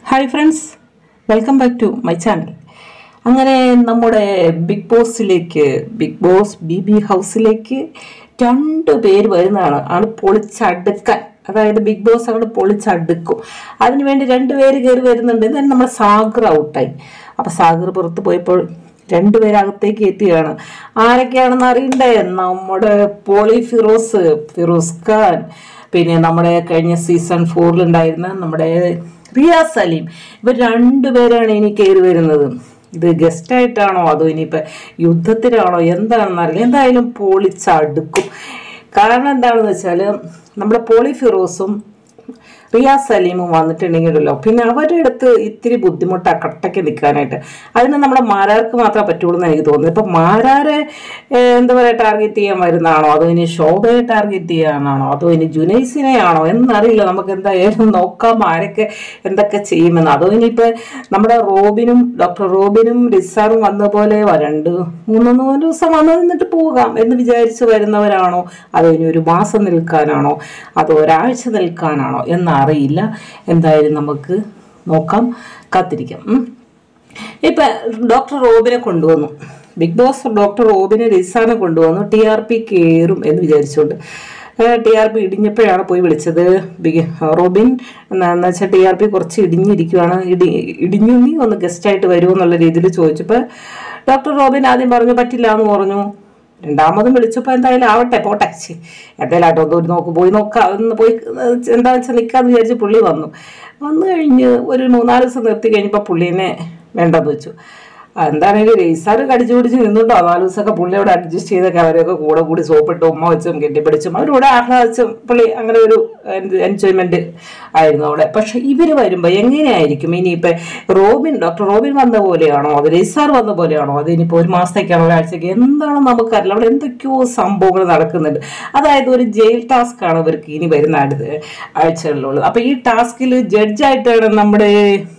Hi friends welcome back to my channel അങ്ങനെ നമ്മുടെ big ബോസിലേക്ക് ബിഗ് ബോസ് ബി ബി ഹൗസിലേക്ക് രണ്ട് പേര് വരുന്നതാണ് ആണ് പൊളിച്ചടുക്കാൻ അതായത് ബിഗ് ബോസ് അങ്ങോട്ട് പൊളിച്ചടുക്കും അതിനുവേണ്ടി രണ്ട് പേര് കയറി വരുന്നുണ്ട് ഇതാണ് നമ്മുടെ സാഗർ ഔട്ടായി അപ്പം സാഗർ പുറത്ത് പോയപ്പോൾ രണ്ടുപേരെ അകത്തേക്ക് എത്തിയാണ് ആരൊക്കെയാണെന്ന് അറിയണ്ടേ നമ്മുടെ പോളി ഫിറോസ് ഫിറോസ് ഖാൻ പിന്നെ നമ്മുടെ കഴിഞ്ഞ സീസൺ ഫോറിലുണ്ടായിരുന്ന നമ്മുടെ റിയാസ് സലീം ഇവർ രണ്ടുപേരാണ് ഇനി കയറി വരുന്നത് ഇത് ഗസ്റ്റ് ആയിട്ടാണോ അതോ ഇനിയിപ്പോൾ യുദ്ധത്തിലാണോ എന്താണെന്ന് അറിയില്ല എന്തായാലും പൊളിച്ചടുക്കും കാരണം എന്താണെന്ന് വെച്ചാൽ നമ്മുടെ പോളി ഫിറോസും റിയാസ് സലീമും വന്നിട്ടുണ്ടെങ്കിലല്ലോ പിന്നെ അവരുടെ അടുത്ത് ഇത്തിരി ബുദ്ധിമുട്ടാ കട്ടയ്ക്ക് നിൽക്കാനായിട്ട് അതിന് നമ്മുടെ മാരാർക്ക് മാത്രമേ പറ്റുള്ളൂ എന്ന് എനിക്ക് തോന്നുന്നു ഇപ്പം മാരാരെ ഏഹ്, എന്താ പറയുക ടാർഗറ്റ് ചെയ്യാൻ വരുന്നതാണോ അതോ ഇനി ശോഭയെ ടാർഗറ്റ് ചെയ്യാനാണോ അതോ ഇനി ജുനൈസിനെയാണോ എന്നറിയില്ല നമുക്ക് എന്തായാലും നോക്കാം ആരൊക്കെ എന്തൊക്കെ ചെയ്യുമെന്ന് അതോ ഇനിയിപ്പോൾ നമ്മുടെ റോബിനും ഡോക്ടർ റോബിനും റിസാറും വന്ന പോലെ രണ്ട് മൂന്ന് നാല് ദിവസം വന്നു നിന്നിട്ട് പോകാം എന്ന് വിചാരിച്ച് വരുന്നവരാണോ അതോ ഇനി ഒരു മാസം നിൽക്കാനാണോ അതോ ഒരാഴ്ച നിൽക്കാനാണോ എന്നറിയില്ല എന്തായാലും നമുക്ക് നോക്കാം കാത്തിരിക്കാം ഉം. ഇപ്പൊ ഡോക്ടർ റോബിനെ കൊണ്ടുവന്നു ബിഗ് ബോസ് ഡോക്ടർ റോബിനെ റിസാനെ കൊണ്ടുവന്നു ടി ആർ പി കയറും എന്ന് വിചാരിച്ചുകൊണ്ട് ടി ആർ പി ഇടിഞ്ഞപ്പോഴാണ് പോയി വിളിച്ചത് ബിഗ് റോബിൻ എന്ന് വെച്ചാൽ ടി ആർ പി കുറച്ച് ഇടിഞ്ഞിരിക്കുവാണ് ഇടി ഇടിഞ്ഞു നീ ഒന്ന് ഗസ്റ്റായിട്ട് വരുമോ എന്നുള്ള രീതിയിൽ ചോദിച്ചപ്പോൾ ഡോക്ടർ റോബിൻ ആദ്യം പറഞ്ഞു പറ്റില്ല എന്ന് പറഞ്ഞു രണ്ടാമതും വിളിച്ചപ്പോൾ എന്തായാലും ആവട്ടെ പോട്ടെ ശ്ശി, എന്തായാലും ആട്ടോ ഒന്ന് ഒരു നോക്ക് പോയി നോക്കാം ഒന്ന് പോയി എന്താ വെച്ചാൽ നിൽക്കാന്ന് വിചാരിച്ച് പുള്ളി വന്നു വന്നു കഴിഞ്ഞ് ഒരു മൂന്നാല് ദിവസം നിർത്തി കഴിഞ്ഞപ്പോൾ പുള്ളീനെ വേണ്ടെന്ന് വെച്ചു ആ, എന്താണെങ്കിലും രജിസാർ കടിച്ചു പിടിച്ച് നിന്നുണ്ടോ നാല് ദിവസമൊക്കെ പുള്ളിയോട് അഡ്ജസ്റ്റ് ചെയ്തൊക്കെ അവരൊക്കെ കൂടെ കൂടി സോപ്പിട്ട് ഉമ്മ വെച്ചും കെട്ടിപ്പിടിച്ചും അവരോട് ആഹ്ലാദിച്ചും പുള്ളി അങ്ങനെ ഒരു എൻജോയ്മെന്റ് ആയിരുന്നു അവിടെ പക്ഷെ ഇവർ വരുമ്പോൾ എങ്ങനെയായിരിക്കും ഇനിയിപ്പോൾ റോബിൻ ഡോക്ടർ റോബിൻ വന്ന പോലെയാണോ അത് രജിസാർ വന്ന പോലെയാണോ അത് ഇനിയിപ്പോൾ ഒരു മാസത്തേക്കാണോ ഒരാഴ്ചയ്ക്ക് എന്താണെന്ന് നമുക്കറിയില്ല അവിടെ എന്തൊക്കെയോ സംഭവങ്ങൾ നടക്കുന്നുണ്ട് അതായത് ഒരു ജയിൽ ടാസ്ക് ആണ് ഇവർക്ക് ഇനി വരുന്ന അടുത്ത ആഴ്ചകളിലുള്ളത് അപ്പോൾ ഈ ടാസ്കിൽ ജഡ്ജായിട്ടാണ് നമ്മുടെ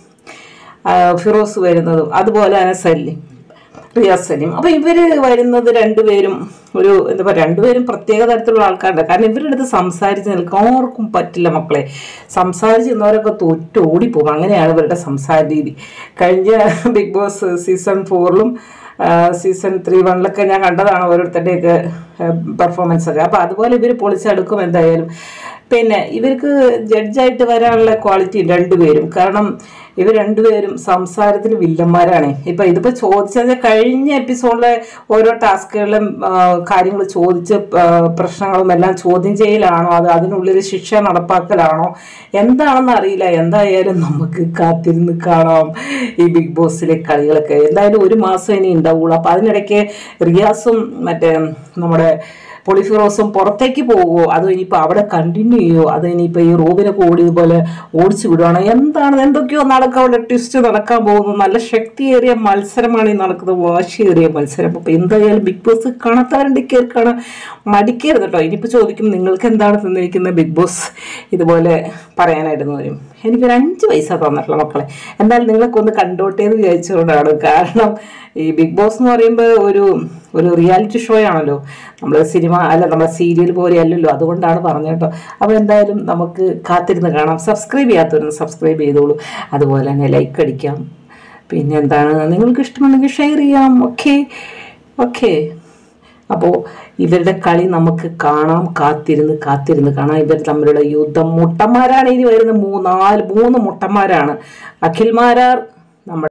ആ, ഫിറോസ് വരുന്നതും അതുപോലെ തന്നെ സലീം റിയാസ് സലീം അപ്പൊ ഇവര് വരുന്നത് രണ്ടുപേരും ഒരു എന്താ പറയുക രണ്ടുപേരും പ്രത്യേക തരത്തിലുള്ള ആൾക്കാരുണ്ട് കാരണം ഇവരുടെ അടുത്ത് സംസാരിച്ച് നിൽക്കാൻ ആർക്കും പറ്റില്ല മക്കളെ സംസാരിച്ച് നിന്നവരൊക്കെ തോറ്റ് ഓടിപ്പോകും അങ്ങനെയാണ് ഇവരുടെ സംസാര രീതി കഴിഞ്ഞ ബിഗ് ബോസ് സീസൺ ഫോറിലും സീസൺ ത്രീ വണ്ണിലൊക്കെ ഞാൻ കണ്ടതാണ് ഓരോരുത്തരുടെയൊക്കെ പെർഫോമൻസ് ഒക്കെ അപ്പോൾ അതുപോലെ ഇവർ പൊളിച്ചെടുക്കും എന്തായാലും പിന്നെ ഇവർക്ക് ജഡ്ജായിട്ട് വരാനുള്ള ക്വാളിറ്റി രണ്ടുപേരും കാരണം ഇവർ രണ്ടുപേരും സംസാരത്തിൽ വില്ലന്മാരാണ് ഇപ്പൊ ഇതിപ്പോ ചോദിച്ചത് കഴിഞ്ഞ എപ്പിസോഡിലെ ഓരോ ടാസ്കുകളിലും കാര്യങ്ങൾ ചോദിച്ച് ആ, പ്രശ്നങ്ങളും എല്ലാം ചോദ്യം ചെയ്യലാണോ അത് അതിനുള്ളിൽ ശിക്ഷ നടപ്പാക്കലാണോ എന്താണെന്ന് അറിയില്ല എന്തായാലും നമുക്ക് കാത്തിരുന്ന് കാണാം ഈ ബിഗ് ബോസിലെ കളികളൊക്കെ എന്തായാലും ഒരു മാസം ഇനി ഉണ്ടാവുള്ളൂ അപ്പൊ അതിനിടയ്ക്ക് റിയാസും മറ്റേ നമ്മുടെ പൊളിഫിറോസും പുറത്തേക്ക് പോകുമോ അതോ ഇനിയിപ്പോൾ അവിടെ കണ്ടിന്യൂ ചെയ്യുമോ അതോ ഇനിയിപ്പോൾ ഈ റൂബിനൊക്കെ ഓടിയതുപോലെ ഓടിച്ചു വിടുവാണോ എന്താണ് എന്തൊക്കെയോ നടക്കാൻ അവിടെ ട്വിസ്റ്റ് നടക്കാൻ പോകുന്നു നല്ല ശക്തിയേറിയ മത്സരമാണ് ഈ നടക്കുന്നത് വാശിയേറിയ മത്സരം അപ്പോൾ എന്തായാലും ബിഗ് ബോസ് കാണാത്തവരുണ്ട് കയറി കാണാൻ മടിക്കരുത് കേട്ടോ ഇനിയിപ്പോൾ ചോദിക്കും നിങ്ങൾക്ക് എന്താണ് തന്നിരിക്കുന്നത് ബിഗ് ബോസ് ഇതുപോലെ പറയാനായിരുന്നു വരും എനിക്കൊരു അഞ്ച് പൈസ തന്നിട്ടുള്ള മക്കളെ എന്തായാലും നിങ്ങളൊക്കെ ഒന്ന് കണ്ടോട്ടെ എന്ന് വിചാരിച്ചുകൊണ്ടാണ് കാരണം ഈ ബിഗ് ബോസ് എന്ന് പറയുമ്പോൾ ഒരു ഒരു റിയാലിറ്റി ഷോ ആണല്ലോ നമ്മൾ സിനിമ അല്ല നമ്മുടെ സീരിയൽ പോലെ അല്ലല്ലോ അതുകൊണ്ടാണ് പറഞ്ഞത് കേട്ടോ അപ്പോൾ എന്തായാലും നമുക്ക് കാത്തിരുന്ന് കാണാം സബ്സ്ക്രൈബ് ചെയ്യാത്തവരൊന്ന് സബ്സ്ക്രൈബ് ചെയ്തോളൂ അതുപോലെ തന്നെ ലൈക്ക് അടിക്കാം പിന്നെ എന്താണ് നിങ്ങൾക്ക് ഇഷ്ടമുണ്ടെങ്കിൽ ഷെയർ ചെയ്യാം ഓക്കെ ഓക്കെ അപ്പോൾ ഇവരുടെ കളി നമുക്ക് കാണാം കാത്തിരുന്ന് കാത്തിരുന്ന് കാണാം ഇവർ തമ്മിലുള്ള യുദ്ധം മുട്ടന്മാരാണ് ഇനി വരുന്ന മൂന്നാല് മൂന്ന് മുട്ടന്മാരാണ് അഖിൽ മാരാർ നമ്മുടെ